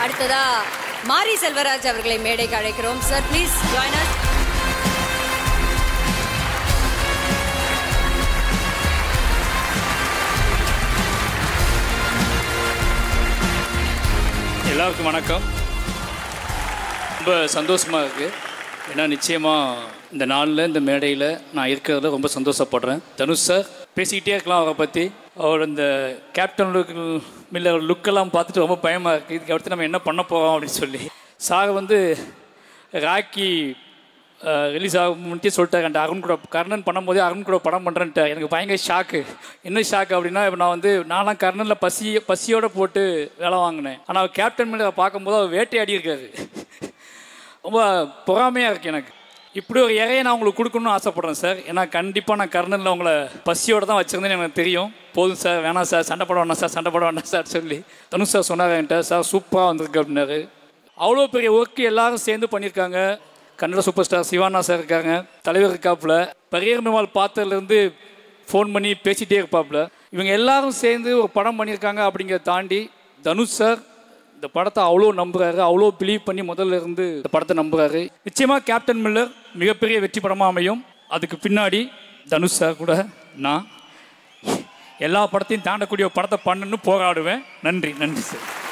அடுத்ததா மாரி செல்வராஜ் அவர்களை மேடைக்கு அழைக்கிறோம் சார் ப்ளீஸ் ஜாயின் us எல்லாருக்கும் வணக்கம் ரொம்ப சந்தோஷமாக இருக்குது ஏன்னா நிச்சயமாக இந்த நாளில் இந்த மேடையில் நான் இருக்கிறதுல ரொம்ப சந்தோஷப்படுறேன் தனுஷ் சார் பேசிக்கிட்டே இருக்கலாம் அவரை பற்றி அவர் இந்த கேப்டன் லுக் மில்லர் லுக்கெல்லாம் பார்த்துட்டு ரொம்ப பயமாக இருக்குது இதுக்கு அடுத்து நம்ம என்ன பண்ண போகிறோம் அப்படின்னு சொல்லி சார் வந்து ராக்கி ரிலீஸ் ஆகும் முன்னே சொல்லிட்டாங்க அந்த அருண் கூட கர்ணன் பண்ணும்போதே அருண் கூட படம் பண்ணுறேன்ட்டு எனக்கு பயங்கர ஷாக்கு என்ன ஷாக்கு அப்படின்னா இப்போ நான் வந்து நான்லாம் கர்ணனில் பசி பசியோட போட்டு வேலை வாங்கினேன் ஆனால் கேப்டன் மேலே பார்க்கும்போது அவர் வேட்டையாடி இருக்காரு ரொம்ப பொறாமையாக இருக்குது எனக்கு இப்படி ஒரு இறையை நான் உங்களுக்கு கொடுக்கணும்னு ஆசைப்பட்றேன் சார் ஏன்னா கண்டிப்பாக நான் கர்ணனில் உங்களை பசியோடு தான் வச்சுருந்தேன்னு எனக்கு தெரியும் போதும் சார் வேணாம் சார் சண்டை போட வேணாம் சார் சண்டை போட வேணாம் சார் சொல்லி தனுஷ் சார் சொன்னாங்க என்கிட்ட சார் சூப்பராக வந்திருக்கு அப்படின்னாரு அவ்வளோ பெரிய ஒர்க்கு எல்லாரும் சேர்ந்து பண்ணியிருக்காங்க Kannada super star Shivanna sir இருக்காங்க தலைவர் இருக்காப்புல பரியர் பெருமாள் பார்த்ததுலேருந்து ஃபோன் பண்ணி பேசிகிட்டே இருப்பாப்புல இவங்க எல்லாரும் சேர்ந்து ஒரு படம் பண்ணியிருக்காங்க அப்படிங்கிறத தாண்டி தனுஷ் சார் இந்த படத்தை அவ்வளோ நம்புறாரு அவ்வளோ பிலீவ் பண்ணி முதல்ல இருந்து இந்த படத்தை நம்புறாரு நிச்சயமாக கேப்டன் மில்லர் மிகப்பெரிய வெற்றி படமாக அமையும் அதுக்கு பின்னாடி தனுஷ் சார் கூட நான் எல்லா படத்தையும் தாண்டக்கூடிய ஒரு படத்தை பண்ணணும்னு போராடுவேன் நன்றி நன்றி சார்